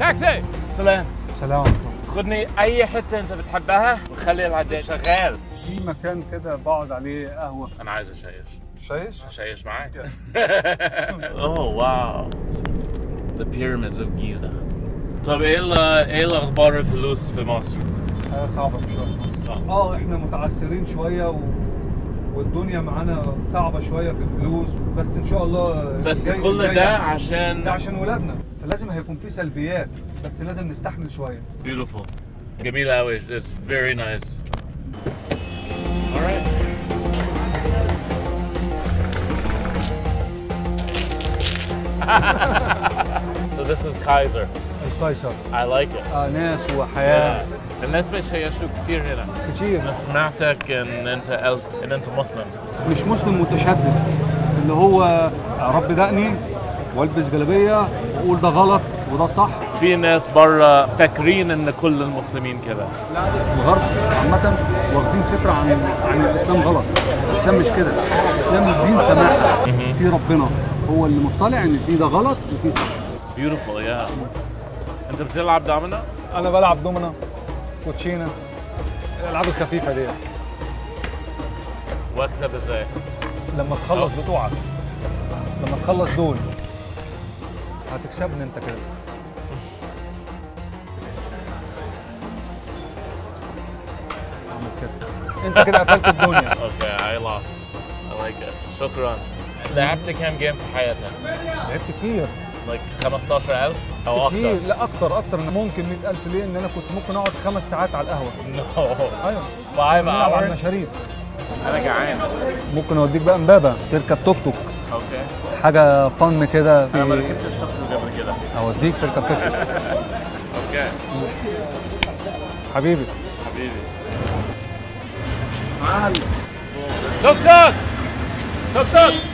تاكسي سلام سلام خدني اي حته انت بتحبها وخلي العداد شغال في مكان كده بقعد عليه قهوه انا عايز اشيش شايش اشيش معاك اوه واو The pyramids of Giza طب ايه ال- ايه الاخبار الفلوس في مصر؟ حياه صعبه في شويه اه احنا متعثرين شويه و... والدنيا معانا صعبه شويه في الفلوس بس ان شاء الله بس الجاي- كل الجاي ده أحسن. عشان ده عشان ولادنا فلازم هيكون في سلبيات بس لازم نستحمل شويه beautiful جميلة قوي it's very nice alright so this is Kaiser القيصر I like it آه ناس وحياه yeah. الناس بيشيشوا كتير هنا كتير انا سمعتك ان انت قلت ان انت مسلم مش مسلم متشدد اللي هو رب دقني والبس جلابيه واقول ده غلط وده صح في ناس برا فاكرين ان كل المسلمين كده لا الغرب عامة واخدين فكرة عن عن الإسلام غلط، الإسلام مش كده، الإسلام دين سماحة، في ربنا هو اللي مطلع إن في ده غلط وفي صح. beautiful yeah انت بتلعب دومينو؟ أنا بلعب دومنا كوتشينة الألعاب الخفيفة دي واكسب ازاي؟ لما تخلص بتوعك لما تخلص دول هتكسبني أنت كده اعمل كده أنت كده قفلت الدنيا Okay, I lost. I like it. شكرا. لعبت كام جيم في حياتك؟ لعبت كتير like 15000 او كتير اكتر؟ لا اكتر اكتر انا ممكن 100000 ليه ان انا كنت ممكن اقعد خمس ساعات على القهوه No. ايوه 5 نلعب على hours؟ المشاريب انا جعان. ممكن اوديك بقى امبابه تركب توك توك اوكي. حاجه فن كده انا ما في- ركبتش توك توك قبل كده. اوديك تركب توك توك اوكي. حبيبي حبيبي. توك توك توك توك